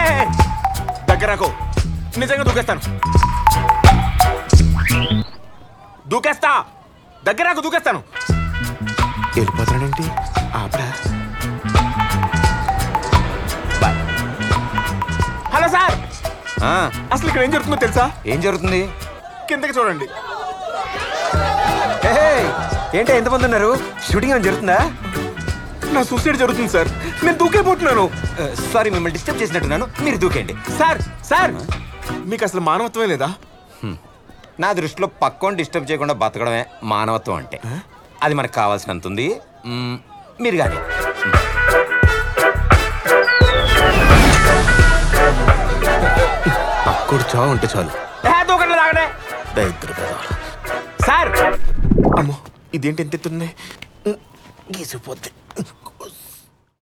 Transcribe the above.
ఏ, దగ్గరకు నిజంగా దూకేస్తాను దూకేస్తా దగ్గరకు దూకేస్తాను వెళ్ళిపోతానండి ఆపరా బాయ్. హలో సార్ ఆ, అసలు ఇక్కడ ఏం జరుగుతుందో తెలుసా ఏం జరుగుతుంది కిందకి చూడండి ఏహే, ఏంటి ఎంతమంది ఉన్నారు షూటింగ్ ఏమైనా జరుగుతుందా నా సూసైడ్ జరుగుతుంది సార్ నేను దూకేపోతున్నాను ఆ, సారీ మిమ్మల్ని డిస్టర్బ్ చేసినట్టున్నాను మీరు దూకేయండి సార్ సార్ మీకు అసలు మానవత్వమే లేదా నా దృష్టిలో పక్కోని డిస్టర్బ్ చేయకుండా బతకడమే మానవత్వం అంటే అది మనకు కావాల్సినంత ఉంది మ్మ్, మీరు కానీ అక్కడ చావు ఉంటే చాలు దూకండి లాగడే దరిద్ర సార్ అమ్మో ఇదేంటి ఎంత ఎత్తుంది గీసిపోద్ది